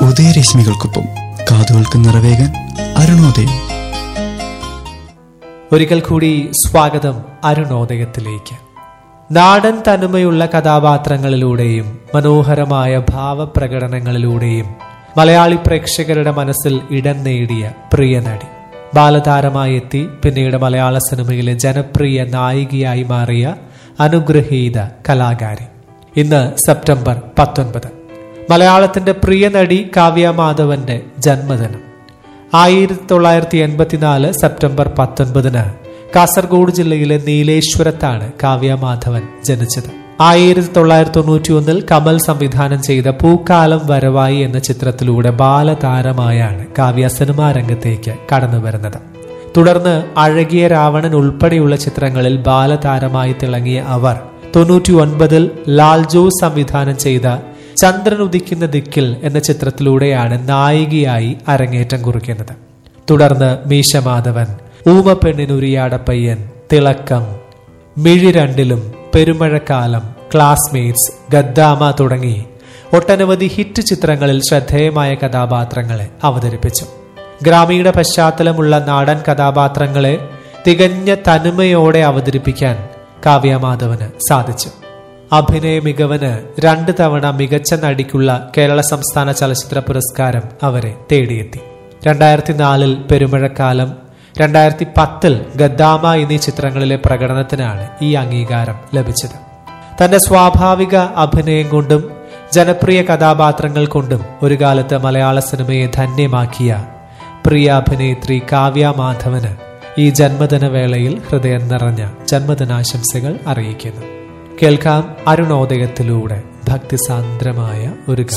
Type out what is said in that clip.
ഉദയരശ്മികൾക്കൊപ്പം കാതുകൾക്ക് നിറവേകാൻ അരുണോദയം ഒരിക്കൽ കൂടി സ്വാഗതം അരുണോദയത്തിലേക്ക് നാടൻ തനിമയുള്ള കഥാപാത്രങ്ങളിലൂടെയും മനോഹരമായ ഭാവപ്രകടനങ്ങളിലൂടെയും മലയാളി പ്രേക്ഷകരുടെ മനസ്സിൽ ഇടം നേടിയ പ്രിയ നടി ബാലതാരമായി എത്തി പിന്നീട് മലയാള സിനിമയിലെ ജനപ്രിയ നായികയായി മാറിയ അനുഗ്രഹീത കലാകാരി ഇന്ന് സെപ്റ്റംബർ പത്തൊൻപത് മലയാളത്തിന്റെ പ്രിയ നടി കാവ്യ മാധവന്റെ ജന്മദിനം ആയിരത്തി തൊള്ളായിരത്തി എൺപത്തിനാല് സെപ്റ്റംബർ പത്തൊൻപതിന് കാസർഗോഡ് ജില്ലയിലെ നീലേശ്വരത്താണ് കാവ്യ മാധവൻ ജനിച്ചത് ആയിരത്തി തൊള്ളായിരത്തി തൊണ്ണൂറ്റി ഒന്നിൽ കമൽ സംവിധാനം ചെയ്ത പൂക്കാലം വരവായി എന്ന ചിത്രത്തിലൂടെ ബാലതാരമായാണ് കാവ്യ സിനിമാ രംഗത്തേക്ക് കടന്നു വരുന്നത് തുടർന്ന് അഴകിയ രാവണൻ ഉൾപ്പെടെയുള്ള ചിത്രങ്ങളിൽ ബാലതാരമായി തിളങ്ങിയ അവർ തൊണ്ണൂറ്റി ഒൻപതിൽ ലാൽജോ സംവിധാനം ചെയ്ത ചന്ദ്രൻ ഉദിക്കുന്ന ദിക്കിൽ എന്ന ചിത്രത്തിലൂടെയാണ് നായികയായി അരങ്ങേറ്റം കുറിക്കുന്നത് തുടർന്ന് മീശമാധവൻ ഊമപ്പെണ്ണിനുരിയാടപ്പയ്യൻ തിളക്കം മിഴി രണ്ടിലും പെരുമഴക്കാലം ക്ലാസ്മേറ്റ്സ് ഗദ്ദാമ തുടങ്ങി ഒട്ടനവധി ഹിറ്റ് ചിത്രങ്ങളിൽ ശ്രദ്ധേയമായ കഥാപാത്രങ്ങളെ അവതരിപ്പിച്ചു ഗ്രാമീണ പശ്ചാത്തലമുള്ള നാടൻ കഥാപാത്രങ്ങളെ തികഞ്ഞ തനിമയോടെ അവതരിപ്പിക്കാൻ കാവ്യമാധവന് സാധിച്ചു അഭിനയ മികവന് രണ്ട് തവണ മികച്ച നടിക്കുള്ള കേരള സംസ്ഥാന ചലച്ചിത്ര പുരസ്കാരം അവരെ തേടിയെത്തി രണ്ടായിരത്തി നാലിൽ പെരുമഴക്കാലം രണ്ടായിരത്തി പത്തിൽ ഗദ്ദാമ എന്നീ ചിത്രങ്ങളിലെ പ്രകടനത്തിനാണ് ഈ അംഗീകാരം ലഭിച്ചത് തന്റെ സ്വാഭാവിക അഭിനയം കൊണ്ടും ജനപ്രിയ കഥാപാത്രങ്ങൾ കൊണ്ടും ഒരു കാലത്ത് മലയാള സിനിമയെ ധന്യമാക്കിയ പ്രിയ അഭിനേത്രി കാവ്യ മാധവന് ഈ ജന്മദിന വേളയിൽ ഹൃദയം നിറഞ്ഞ ജന്മദിനാശംസകൾ അറിയിക്കുന്നു കേൾക്കാം അരുണോദയത്തിലൂടെ ഭക്തിസാന്ദ്രമായ ഒരു